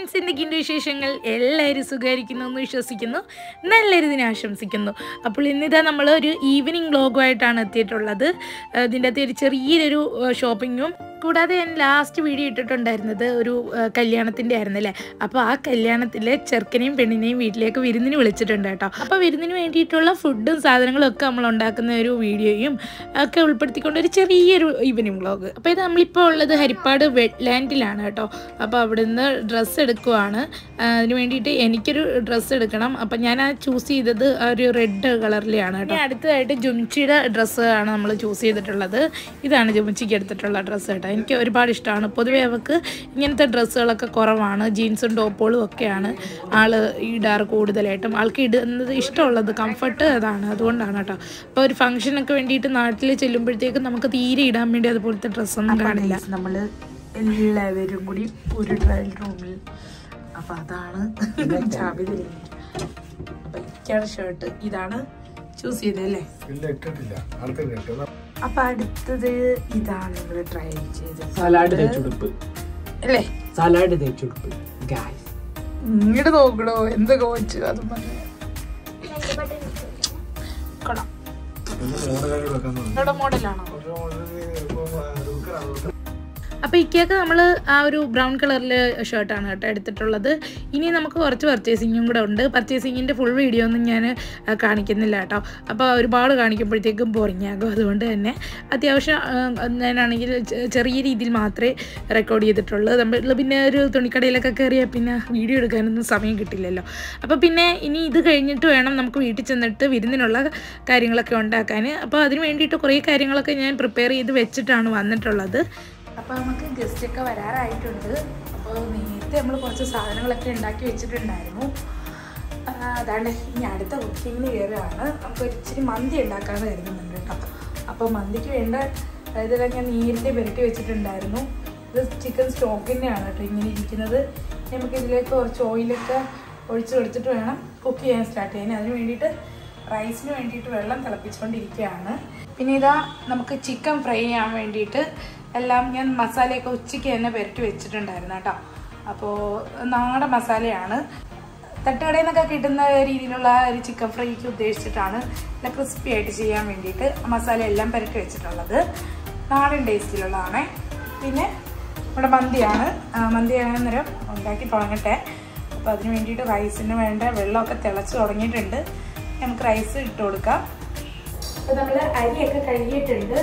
Friends എന്തൊക്കെയുണ്ട് വിശേഷങ്ങൾ എല്ലാവരും സുഖമായിരിക്കുന്നു എന്ന് വിശ്വസിക്കുന്നു നല്ലൊരു ദിനം ആശംസിക്കുന്നു അപ്പോൾ ഇന്നിതാ നമ്മൾ ഒരു ഈവനിങ് വ്ളോഗുമായിട്ടാണ് എത്തിയിട്ടുള്ളത് ഇതിൻ്റെ അകത്ത് ഒരു ചെറിയൊരു ഷോപ്പിങ്ങും കൂടാതെ ഞാൻ ലാസ്റ്റ് വീഡിയോ ഇട്ടിട്ടുണ്ടായിരുന്നത് ഒരു കല്യാണത്തിൻ്റെ ആയിരുന്നല്ലേ അപ്പോൾ ആ കല്യാണത്തിലെ ചെറുക്കനെയും പെണ്ണിനെയും വീട്ടിലേക്ക് വിരുന്നിന് വിളിച്ചിട്ടുണ്ട് കേട്ടോ അപ്പോൾ വിരുന്നിന് വേണ്ടിയിട്ടുള്ള ഫുഡും സാധനങ്ങളും ഒക്കെ നമ്മൾ ഉണ്ടാക്കുന്ന ഒരു വീഡിയോയും ഒക്കെ ഉൾപ്പെടുത്തിക്കൊണ്ട് ഒരു ചെറിയൊരു ഈവനിങ് വ്ളോഗ് അപ്പോൾ ഇത് നമ്മളിപ്പോൾ ഉള്ളത് ഹരിപ്പാട് വെറ്റ്ലാൻഡിലാണ് കേട്ടോ അപ്പോൾ അവിടുന്ന് ഡ്രസ്സ് എടുക്കുവാണ് ആ, അതിന് വേണ്ടിയിട്ട് എനിക്കൊരു ഡ്രസ്സ് എടുക്കണം അപ്പം ഞാൻ ആ ചൂസ് ചെയ്തത് ആ ഒരു റെഡ് കളറിലെയാണ് കേട്ടോ ഇനി അടുത്തതായിട്ട് ജുംച്ചിയുടെ ഡ്രസ്സ് ആണ് നമ്മൾ ചൂസ് ചെയ്തിട്ടുള്ളത് ഇതാണ് ജുംച്ചിക്ക് എടുത്തിട്ടുള്ള ഡ്രസ്സ് കേട്ടോ എനിക്ക് ഒരുപാട് ഇഷ്ടമാണ് പൊതുവേ അവൾക്ക് ഇങ്ങനത്തെ ഡ്രസ്സുകളൊക്കെ കുറവാണ് ജീൻസും ടോപ്പുകളും ഒക്കെയാണ് ആൾ ഇടാറ് കൂടുതലായിട്ടും ആൾക്ക് ഇടുന്നത് ഇഷ്ടമുള്ളത് കംഫർട്ട് അതാണ് അതുകൊണ്ടാണ് കേട്ടോ അപ്പോൾ ഒരു ഫംഗ്ഷനൊക്കെ വേണ്ടിയിട്ട് നാട്ടിൽ ചെല്ലുമ്പോഴത്തേക്കും നമുക്ക് തീരെ ഇടാൻ വേണ്ടി അതുപോലത്തെ ഡ്രസ്സൊന്നും കാണില്ല നമ്മൾ എല്ലാവരും കൂടി ഒരു ട്രയൽ റൂമിൽ അപ്പം അതാണ് ചാവി തരുന്നത് ഷർട്ട് ഇതാണ് ചൂസ് ചെയ്തല്ലേ ഇല്ല ഇട്ടിട്ടില്ല അടുത്ത ഇട്ടത് അപ്പൊ അടുത്തത് ഇതാണ് നമ്മൾ ട്രൈ ചെയ്തത് സലാഡ് തേച്ചുടുപ്പ് അല്ലേ സലാഡ് തേച്ചുടുപ്പ് ഗായ്സ് ഇങ്ങോട്ട് നോക്കണോ എന്തൊക്കെ വെച്ചു അതും പറഞ്ഞു കൊള്ളാം മോഡലായിട്ട് വെക്കാൻ തോന്നുന്നു നിങ്ങളുടെ മോഡലാണോ ഒരു മോഡല് ഇപ്പൊ ലുക്കാണ് അപ്പോൾ ഇക്കയൊക്കെ നമ്മൾ ആ ഒരു ബ്രൗൺ കളറിലെ ഷർട്ടാണ് കേട്ടോ എടുത്തിട്ടുള്ളത് ഇനി നമുക്ക് കുറച്ച് പർച്ചേസിങ്ങും കൂടെ ഉണ്ട് പർച്ചേസിങ്ങിൻ്റെ ഫുൾ വീഡിയോ ഒന്നും ഞാൻ ആ, കാണിക്കുന്നില്ല കേട്ടോ അപ്പോൾ ഒരുപാട് കാണിക്കുമ്പോഴത്തേക്കും ബോറിംഗ് ആകും അതുകൊണ്ട് തന്നെ അത്യാവശ്യം ആ, ഞാനാണെങ്കിൽ ചെ- ചെറിയ രീതിയിൽ മാത്രമേ റെക്കോർഡ് ചെയ്തിട്ടുള്ളൂ നമ്മൾ പിന്നെ ഒരു തുണിക്കടയിലൊക്കെ കയറിയാൽ പിന്നെ വീഡിയോ എടുക്കാനൊന്നും സമയം കിട്ടില്ലല്ലോ അപ്പോൾ പിന്നെ ഇനി ഇത് കഴിഞ്ഞിട്ട് വേണം നമുക്ക് വീട്ടിൽ ചെന്നിട്ട് വിരുന്നിനുള്ള കാര്യങ്ങളൊക്കെ ഉണ്ടാക്കാൻ അപ്പോൾ അതിന് വേണ്ടിയിട്ട് കുറേ കാര്യങ്ങളൊക്കെ ഞാൻ പ്രിപ്പയർ ചെയ്ത് വെച്ചിട്ടാണ് വന്നിട്ടുള്ളത് അപ്പോൾ നമുക്ക് ഗസ്റ്റ് ഒക്കെ വരാറായിട്ടുണ്ട് അപ്പോൾ നേരത്തെ നമ്മൾ കുറച്ച് സാധനങ്ങളൊക്കെ ഉണ്ടാക്കി വെച്ചിട്ടുണ്ടായിരുന്നു ആ, അതാണ്ട് ഇനി അടുത്ത കുക്കിങ്ങിന് കയറുകയാണ് നമുക്ക് ഒരു ഇച്ചിരി മന്തി ഉണ്ടാക്കാമെന്ന് കരുതുന്നുണ്ട് കേട്ടോ അപ്പോൾ മന്തിക്ക് വേണ്ട ഇതെല്ലാം ഞാൻ നേരത്തെ പുരട്ടി വെച്ചിട്ടുണ്ടായിരുന്നു ഇത് ചിക്കൻ സ്റ്റോക്കിൻ്റെയാണ് കേട്ടോ ഇങ്ങനെ ഇരിക്കുന്നത് നമുക്ക് ഇതിലേക്ക് കുറച്ച് ഓയിലൊക്കെ ഒഴിച്ച് കൊടുത്തിട്ട് വേണം കുക്ക് ചെയ്യാൻ സ്റ്റാർട്ട് ചെയ്യാൻ അതിന് വേണ്ടിയിട്ട് റൈസിന് വേണ്ടിയിട്ട് വെള്ളം തിളപ്പിച്ചുകൊണ്ടിരിക്കുകയാണ് പിന്നെ ഇതാ നമുക്ക് ചിക്കൻ ഫ്രൈ ചെയ്യാൻ വേണ്ടിയിട്ട് എല്ലാം ഞാൻ മസാലയൊക്കെ ഉച്ചയ്ക്ക് തന്നെ പുരട്ടി വെച്ചിട്ടുണ്ടായിരുന്നു കേട്ടോ അപ്പോൾ നാടൻ മസാലയാണ് തട്ടുകടയിൽ നിന്നൊക്കെ കിട്ടുന്ന രീതിയിലുള്ള ഒരു ചിക്കൻ ഫ്രൈക്ക് ഉദ്ദേശിച്ചിട്ടാണ് നല്ല ക്രിസ്പി ആയിട്ട് ചെയ്യാൻ വേണ്ടിയിട്ട് മസാല എല്ലാം പുരട്ടി വെച്ചിട്ടുള്ളത് നാടൻ ടേസ്റ്റിലുള്ളതാണ് പിന്നെ നമ്മുടെ മന്തിയാണ് ആ, മന്തി അന്നേരം ഉണ്ടാക്കി തുടങ്ങട്ടെ അപ്പോൾ അതിന് വേണ്ടിയിട്ട് റൈസിന് വേണ്ട വെള്ളമൊക്കെ തിളച്ച് തുടങ്ങിയിട്ടുണ്ട് നമുക്ക് റൈസ് ഇട്ട് കൊടുക്കാം അപ്പോൾ നമ്മൾ അരിയൊക്കെ കഴുകിയിട്ടുണ്ട്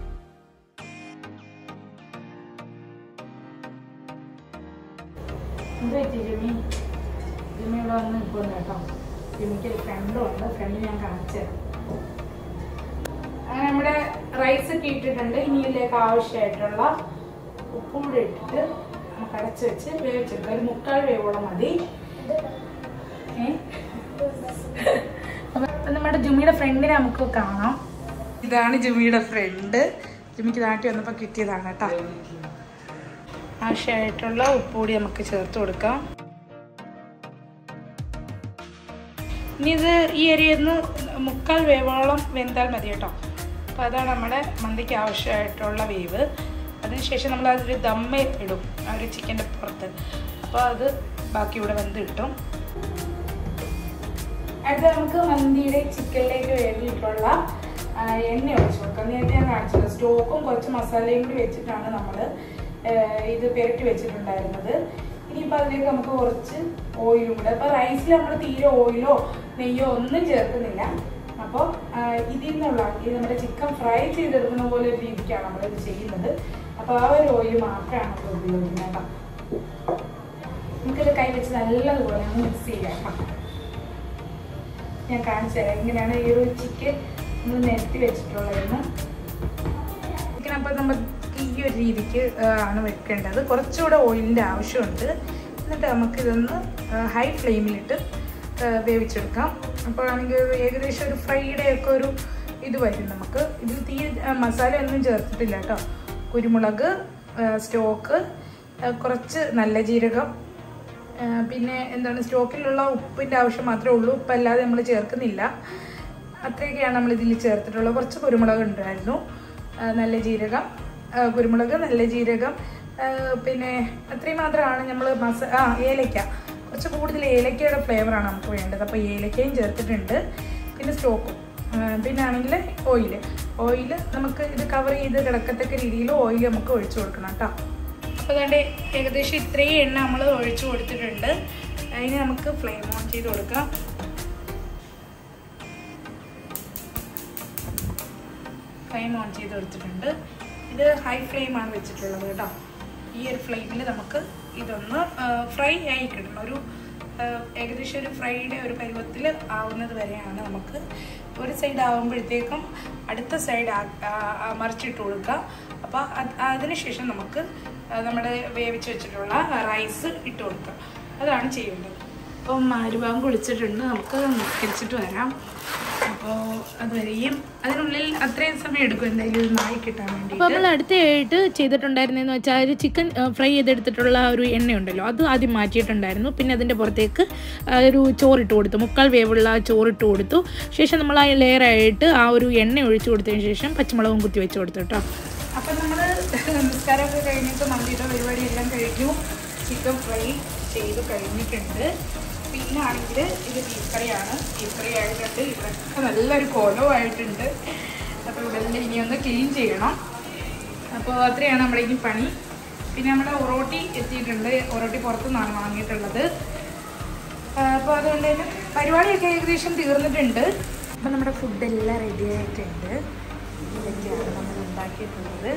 എന്ത് പറ്റി ജിമി ജിമി ഇവിടെ വന്ന് നിൽക്കുന്നു കേട്ടോ ജിമിക്ക് ഒരു ഫ്രണ്ടും ഉണ്ട് ഫ്രണ്ട് ഞാൻ കാണിച്ചു തരാം അങ്ങനെ നമ്മുടെ റൈസ് ഒക്കെ ഇട്ടിട്ടുണ്ട് ഇനി ഇതിലേക്ക് ആവശ്യമായിട്ടുള്ള ഉപ്പും കൂടി ഇട്ടിട്ട് നമുക്ക് അടച്ച് വെച്ച് വേവിച്ചെടുക്കാം ഒരു മുക്കാൽ വേവോളം മതി ഏ? അപ്പൊ നമ്മുടെ ജുമിയുടെ ഫ്രണ്ടിനെ നമുക്ക് കാണാം ഇതാണ് ജുമിയുടെ ഫ്രണ്ട് ജുമിക്ക് നാട്ടിൽ വന്നപ്പോൾ കിട്ടിയതാണ് കേട്ടോ ആവശ്യമായിട്ടുള്ള ഉപ്പ് കൂടി നമുക്ക് ചേർത്ത് കൊടുക്കാം ഇനി ഇത് ഈ അരിയൊന്ന് മുക്കാൽ വേവോളം വെന്താൽ മതി കേട്ടോ അപ്പോൾ അതാണ് നമ്മുടെ മന്തിക്ക് ആവശ്യമായിട്ടുള്ള വേവ് അതിനുശേഷം നമ്മൾ അതൊരു ദമ്മ ഇടും ആ ഒരു ചിക്കൻ്റെ പുറത്ത് അപ്പോൾ അത് ബാക്കി ഇവിടെ വെന്ത് കിട്ടും അടുത്ത നമുക്ക് മന്തിയുടെ ചിക്കനിലേക്ക് വേണ്ടിയിട്ടുള്ള ആ, എണ്ണ ഒഴിച്ചു കൊടുക്കാം നേരത്തെ ഞാൻ കാണിച്ചത് സ്റ്റോക്കും കുറച്ച് മസാലയും കൂടി വെച്ചിട്ടാണ് നമ്മൾ ഇത് പെരട്ടി വെച്ചിട്ടുണ്ടായിരുന്നത് ഇനിയിപ്പോൾ അതിലേക്ക് നമുക്ക് കുറച്ച് ഓയിലും കൂടെ അപ്പോൾ റൈസിൽ നമ്മൾ തീരെ ഓയിലോ നെയ്യോ ഒന്നും ചേർക്കുന്നില്ല അപ്പോൾ ഇതിൽ നിന്നുള്ള ഇത് നമ്മുടെ ചിക്കൻ ഫ്രൈ ചെയ്തെടുക്കുന്ന പോലെ ഒരു രീതിക്കാണ് നമ്മളിത് ചെയ്യുന്നത് അപ്പോൾ ആ ഒരു ഓയിൽ മാത്രമാണ് നമ്മൾ ഉപയോഗിക്കുന്നത് കേട്ടോ നമുക്കിത് കൈ വെച്ച് നല്ലതുപോലെ ഒന്ന് മിക്സ് ചെയ്യാം കേട്ടോ ഞാൻ കാണിച്ചു തരാം ഇങ്ങനെയാണ് ഈ ഒരു ചിക്കൻ നമ്മൾ നിരത്തി വെച്ചിട്ടുള്ളതെന്ന് ചിക്കൻ അപ്പോൾ നമുക്ക് ഈ ഒരു രീതിക്ക് ആ, ആണ് വെക്കേണ്ടത് കുറച്ചുകൂടെ ഓയിലിൻ്റെ ആവശ്യമുണ്ട് എന്നിട്ട് നമുക്കിതൊന്ന് ഹൈ ഫ്ലെയിമിലിട്ട് ആ, വേവിച്ചെടുക്കാം അപ്പോൾ ആണെങ്കിൽ ഒരു ഏകദേശം ഒരു ഫ്രൈഡേ ഒക്കെ ഒരു ഇത് വരും നമുക്ക് ഇതിൽ തീ ആ, മസാല ഒന്നും ചേർത്തിട്ടില്ല കേട്ടോ കുരുമുളക് ആ, സ്റ്റോക്ക് ആ, കുറച്ച് നല്ല ജീരകം ആ, പിന്നെ എന്താണ് സ്റ്റോക്കിലുള്ള ഉപ്പിൻ്റെ ആവശ്യം മാത്രമേ ഉള്ളൂ ഉപ്പല്ലാതെ നമ്മൾ ചേർക്കുന്നില്ല അത്രയൊക്കെയാണ് നമ്മൾ ഇതിൽ ചേർത്തിട്ടുള്ളത് കുറച്ച് കുരുമുളക് ഉണ്ടായിരുന്നു ആ, നല്ല ജീരകം ആ, കുരുമുളക് നല്ല ജീരകം ആ, പിന്നെ അത്രയും മാത്രമാണ് നമ്മൾ മസ ആ ഏലയ്ക്ക കുറച്ച് കൂടുതൽ ഏലക്കയുടെ ഫ്ലേവറാണ് നമുക്ക് വേണ്ടത് അപ്പോൾ ഏലക്കയും ചേർത്തിട്ടുണ്ട് പിന്നെ സ്റ്റോക്കും പിന്നെ ആണെങ്കിൽ ഓയിൽ ഓയിൽ നമുക്ക് ഇത് കവർ ചെയ്ത് കിടക്കത്തക്ക രീതിയിൽ ഓയിൽ നമുക്ക് ഒഴിച്ചു കൊടുക്കണം കേട്ടോ അപ്പോൾ അതുകൊണ്ട് ഏകദേശം ഇത്രയും എണ്ണ നമ്മൾ ഒഴിച്ചു കൊടുത്തിട്ടുണ്ട് അതിന് നമുക്ക് ഫ്ലെയിം ഓൺ ചെയ്ത് കൊടുക്കാം ഫ്ലെയിം ഓൺ ചെയ്ത് കൊടുത്തിട്ടുണ്ട് ഇത് ഹൈ ഫ്ലെയിമാണ് വെച്ചിട്ടുള്ളത് കേട്ടോ ഈ ഒരു ഫ്ലെയിമിൽ നമുക്ക് ഇതൊന്ന് ഫ്രൈ ആയി കിട്ടണം ഒരു ആ, ഏകദേശം ഒരു ഫ്രൈയുടെ ഒരു പരുവത്തിൽ ആവുന്നത് വരെയാണ് നമുക്ക് ഒരു സൈഡ് ആകുമ്പോഴത്തേക്കും അടുത്ത സൈഡ് മറിച്ചിട്ട് കൊടുക്കുക അപ്പോൾ അതിനുശേഷം നമുക്ക് ആ, നമ്മുടെ വേവിച്ച് വെച്ചിട്ടുള്ള റൈസ് ഇട്ട് കൊടുക്കുക അതാണ് ചെയ്യേണ്ടത് അപ്പം അരുവാൻ കുളിച്ചിട്ടുണ്ട് നമുക്ക് നിസ്കരിച്ചിട്ട് വരാം അപ്പോൾ അതുവരെയും അതിനുള്ളിൽ അത്രയും സമയം എടുക്കും എന്തായാലും ഇത് നായി കിട്ടാൻ അപ്പോൾ വേണ്ടി നമ്മൾ അടുത്തയായിട്ട് ചെയ്തിട്ടുണ്ടായിരുന്നതെന്ന് വെച്ചാൽ ഒരു ചിക്കൻ ഫ്രൈ ചെയ്തെടുത്തിട്ടുള്ള ഒരു എണ്ണയുണ്ടല്ലോ അത് ആദ്യം മാറ്റിയിട്ടുണ്ടായിരുന്നു പിന്നെ അതിൻ്റെ പുറത്തേക്ക് ആ, ഒരു ചോറിട്ട് കൊടുത്തു മുക്കാൽ വേവുള്ള ചോറിട്ട് കൊടുത്തു ശേഷം നമ്മൾ ആ ലെയറായിട്ട് ആ ഒരു എണ്ണ ഒഴിച്ചു കൊടുത്തതിന് ശേഷം പച്ചമുളകും കുത്തി വെച്ച് കൊടുത്തു കേട്ടോ അപ്പം നമ്മൾ നിസ്കാരമൊക്കെ കഴിഞ്ഞിട്ട് മന്തിയുടെ പരിപാടിയെല്ലാം കഴിഞ്ഞു ചിക്കൻ ഫ്രൈ ചെയ്ത് കഴിഞ്ഞിട്ടുണ്ട് പിന്നെ ആണെങ്കിൽ ഇത് ബീഫ് കറിയാണ് ബീഫ് കറി ആയിട്ടുണ്ട് ഇവിടെയൊക്കെ നല്ലൊരു കോലമായിട്ടുണ്ട് അപ്പോൾ ഇവിടെ ഇനി ഒന്ന് ക്ലീൻ ചെയ്യണം അപ്പോൾ അത്രയാണ് നമ്മുടെ ഇനി പണി പിന്നെ നമ്മുടെ ഒറോട്ടി എത്തിയിട്ടുണ്ട് ഒറോട്ടി പുറത്തുനിന്നാണ് വാങ്ങിയിട്ടുള്ളത് അപ്പോൾ അതുകൊണ്ട് തന്നെ പരിപാടിയൊക്കെ ഏകദേശം തീർന്നിട്ടുണ്ട് അപ്പോൾ നമ്മുടെ ഫുഡെല്ലാം റെഡി ആയിട്ടുണ്ട് ഇതൊക്കെയാണ് നമ്മൾ ഉണ്ടാക്കിയിട്ടുള്ളത്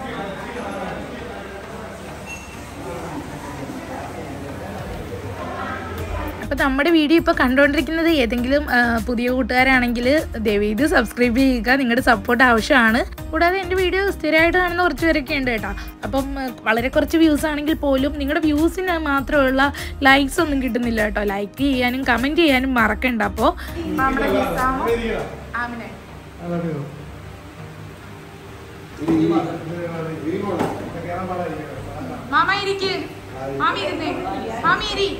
അപ്പോൾ നമ്മുടെ വീഡിയോ ഇപ്പോൾ കണ്ടുകൊണ്ടിരിക്കുന്നത് ഏതെങ്കിലും ആ, പുതിയ കൂട്ടുകാരാണെങ്കിൽ ദയവ് ഇത് സബ്സ്ക്രൈബ് ചെയ്യുക നിങ്ങളുടെ സപ്പോർട്ട് ആവശ്യമാണ് കൂടാതെ എൻ്റെ വീഡിയോ സ്ഥിരമായിട്ട് കാണുന്ന കുറച്ച് പേരൊക്കെ ഉണ്ട് കേട്ടോ അപ്പം ആ, വളരെ കുറച്ച് വ്യൂസ് ആണെങ്കിൽ പോലും നിങ്ങളുടെ വ്യൂസിന് മാത്രമുള്ള ലൈക്സ് ഒന്നും കിട്ടുന്നില്ല കേട്ടോ ലൈക്ക് ചെയ്യാനും കമൻറ്റ് ചെയ്യാനും മറക്കണ്ട അപ്പോൾ നമ്മുടെ നിസാമോ ആമിനെ മാമ ഇരിക്ക് മാമി ഇരുന്നേ മാമി ഇരി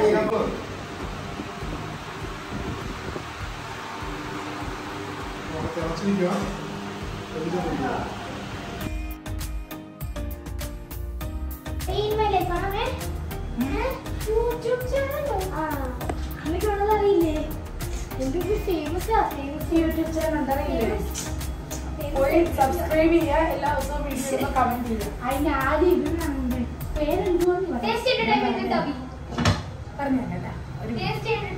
യൂട്യൂബ് ചാനലോ ആ എനിക്കുള്ളതറിയില്ലേ എന്തൊക്കെ ഫേമസ് ഫേമസ് യൂട്യൂബ് ചാനൽ ഉണ്ടറിയില്ലേ പോയി സബ്സ്ക്രൈബ് ചെയ്യുക എല്ലാ ദിവസവും വീഡിയോ കമന്റ് ചെയ്യുക അതിന് ആദ്യം ഇടുന്നുണ്ട് പേരെന്തുവാന്ന് പറഞ്ഞു തന്നല്ല ഒരു ടേസ്റ്റ്